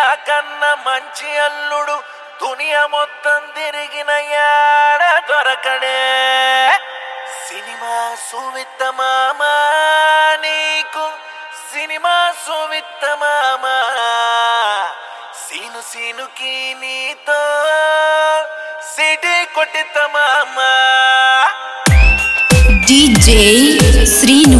కన్నా మంచి అల్లుడు దునియా మొత్తం తిరిగిన యాడ దొరకడే సినిమా సువిత్త మామా నీకు సినిమా సువిత్త మామా సీను సీనుకి నీతో సిటీ కొట్టిత మామా DJ Srinu.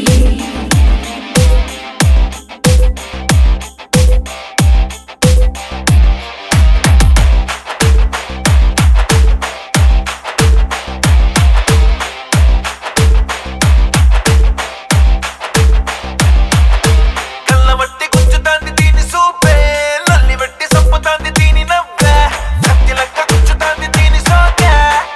కళ్ళబట్టి గుంజుతాంది దీని సూపే లల్లి బట్టి సంపుతాంది దీని నవ్వే కత్తి లెక్క గుంజుతాంది దీని సోకే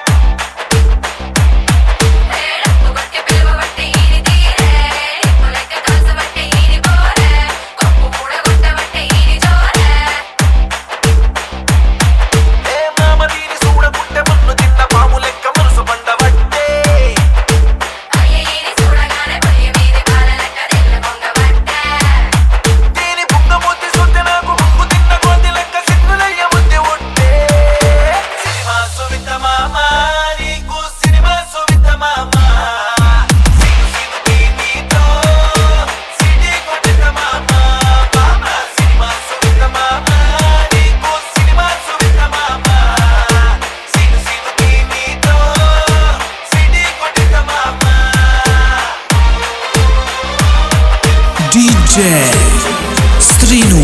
ఏడప్పు కొట్టి పిలువబట్టి ఈని తీరే నిప్పులెక్క కాల్చబట్టి ఈని పోరే కొప్పు కూడా కొట్టబట్టి ఈని జోరే ఏ మామ దీని చూడకుంటే మన్ను తిన్న పాము లెక్క మనసు బండబట్టే అయ్య ఈని చూడగానే పొయ్యి మీది పాల లెక్క తెల్ల పొంగబట్టే దీని బుంగమూతి చూస్తే నాకు బుంగు తిన్న కోతి లెక్క సిగ్గులయ్య బుద్ధి ఉంటే సినిమా సువిత మామ నీకు సినిమా సువిత మామ సిను సినుకి నీతో సిటీ కొట్టిన మామ మామ సినిమా సువిత మామ నీకు సినిమా సువిత మామ సిను సినుకి నీతో సిటీ కొట్టిన మామ DJ Srinu.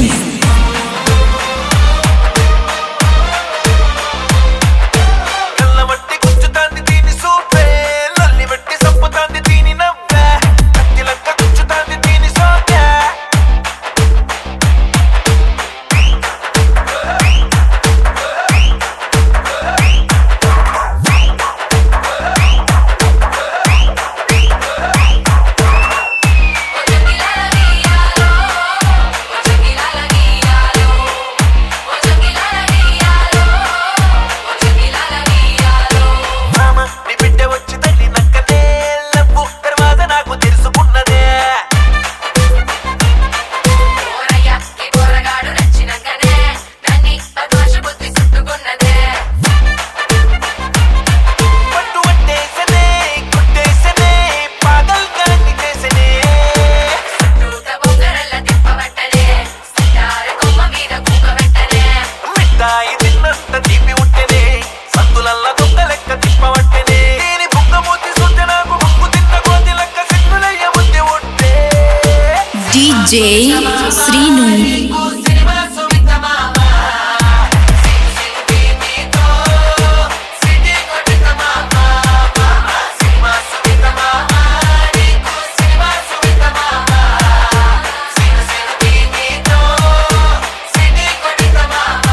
కళ్ళబట్టి గుంజుతాంది దీని సూపే లల్లి బట్టి సంపుతాంది దీని నవ్వే కత్తి లెక్క గుంజుతాంది దీని సోకే ఓజంగిలాల గీయాలో ఓజంగిలాల గీయాలో ఓజంగిలాల గీయాలో ఓజంగిలాల గీయాలో మామ నీ బిడ్డ వచ్చి తల్లి నక్కనే లవ్వు తర్వాత నాకు తెలుసుకున్నదే ఓరయ్య ఈ పోరగాడు నచ్చినంకనే నన్ని బద్మాష బుద్ధి చుట్టుకున్నదే పట్టు పట్టేసనే కొట్టేసనే పాగల్ గాన్ని చేసనే చుట్టూత బొంగరల్ల తిప్పబట్టనే సితార కొమ్మ మీద కూకబెట్టనే మిఠాయి తిన్నంత తీపి ఉంటేనే సందులల్ల దొంగ లెక్క తిప్పవట్టెనే దీని బుగ్గమూతి చూస్తే నాకు బుగ్గు తిన్న కోతి లెక్క సిగ్గులయ్య బుద్ధి ఉంటే DJ Srinu. సినిమా సుమిత మామ సినిమా నీతో సిటీ కొట్టిన మామ మామ సినిమా సుమిత మామ నీకు సినిమా సుమిత మామ సినిమా సినిమా నీతో సిటీ కొట్టిన మామ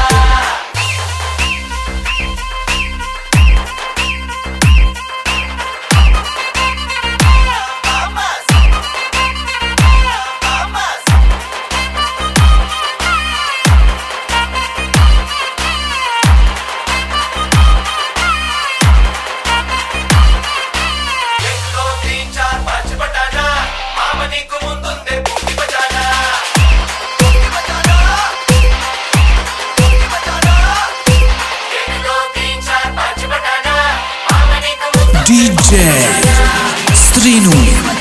ఎన్నో తీన్ చార్ పాంచ్ బటానా మామ నీకు ముందుందే పూర్తి బటానా పూర్తి బటానా పూర్తి బటానా ఎన్నో తీన్ చార్ పాంచ్ బటానా మామ నీకు ముందుందే DJ Srinu.